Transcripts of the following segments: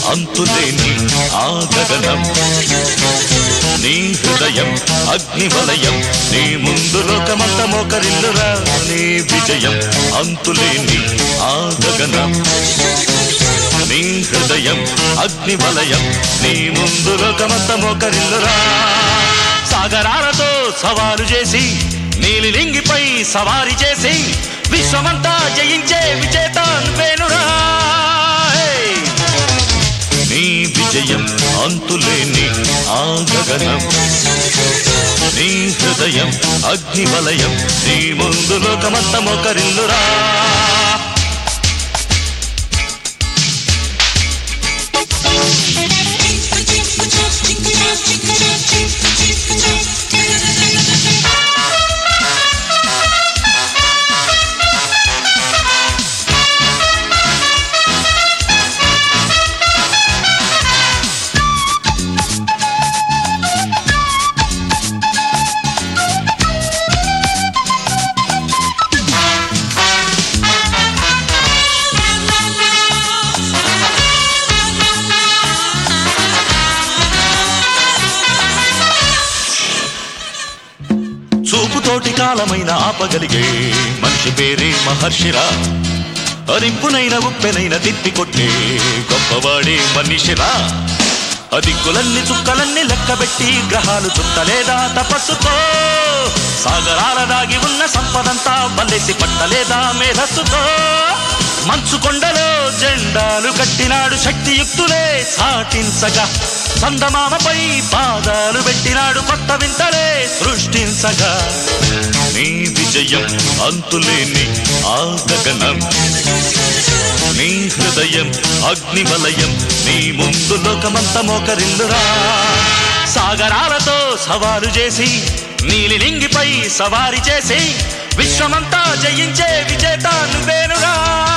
అంతులేని ఆ గగనం నీ హృదయం అగ్నివలయం నీ ముందు లోకమంత మోకరిల్లురా నీ విజయం అంతులేని ఆ గగనం నీ హృదయం అగ్నివలయం నీ ముందు లోకమంత మోకరిల్లురా సాగరాలతో సవాలు చేసి నీలిలింగిపై సవారి చేసి విశ్వమంతా జయించే విజేత నువ్వేనురా హే! నీ విజయం అంతులేని ఆ గగనం నీ హృదయం అగ్నివలయం నీ ముందు లోకమంత మోకరిల్లురా చూపుతోటి కాలమైన ఆపగలిగే మనిషి పేరే మహర్షిరా అరింపునైన ఉప్పెనైన తిప్పికొట్టే గొప్పవాడే మనిషిరా అదిక్కులన్నీ చుక్కలన్నీ లెక్కబెట్టి గ్రహాలు చుట్టలేదా తపస్సుతో సాగరాల దాగి ఉన్న సంపదంతా వల్లేసి పట్టలేదా మేధస్సుతో మంచు కొండలో జెండాలు కట్టినాడు శక్తియుక్తులే సాటించగా చందమామపై పాదాలు పెట్టినాడు కొత్త వింతలే సృష్టించగా నీ విజయం అంతులేని ఆ గగనం నీ హృదయం అగ్నివలయం నీ ముందు లోకమంత మోకరిల్లురా సాగరాలతో సవాలు చేసి నీలిలింగిపై సవారి చేసి విశ్వమంతా జయించే విజేత నువ్వేనురా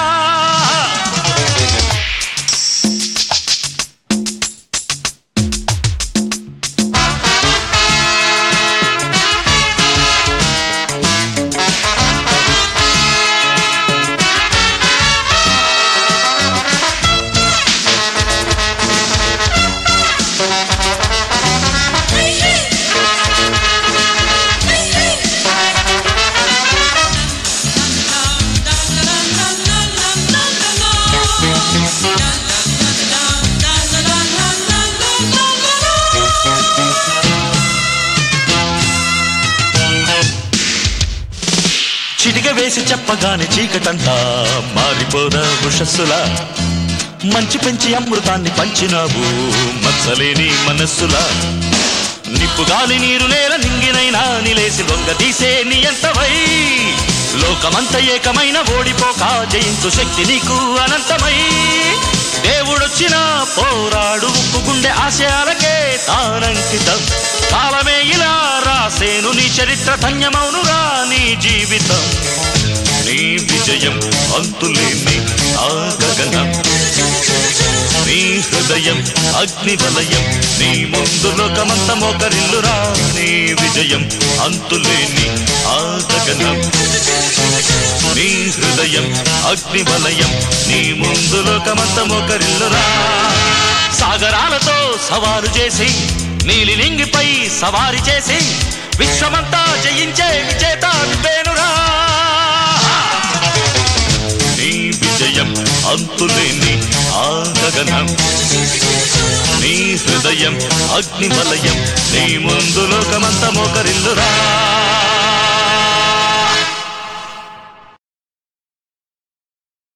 చిటిక వేసి చెప్పగానే చీకటంతా మారిపోదా ఉషస్సులా మంచి పెంచి అమృతాన్ని పంచినావు మచ్చలేని మనస్సులా నిప్పు గాలి నీరు నేల నింగినైనా నిలేసి లొంగ తీసే నీ ఎంతవై లోకమంత ఏకమైన ఓడిపోక జయించు శక్తి నీకు అనంతమై దేవుడొచ్చిన పోరాడు ఉప్పు గుండె ఆశయాలకే తానంకితం కాలమే ఇలా రాసేను నీ చరిత్ర ధన్యమౌనురా నీ జీవితం నీ విజయం అంతులేని ఆ గగనం నీ హృదయం అగ్నివలయం నీ ముందు లోకమంత మోకరిల్లురా నీ విజయం అంతులేని ఆ గగనం నీ హృదయం అగ్నివలయం నీ ముందు లోకమంత మోకరిల్లురా సాగరాలతో సవారు చేసి నీలిలింగిపై సవారి చేసి విశ్వమంతా జయించే విజేత నువ్వేనురా నీ విజయం అంతులేని ఆ గగనం నీ హృదయం అగ్నివలయం నీ ముందు లోకమంత మోకరిల్లురా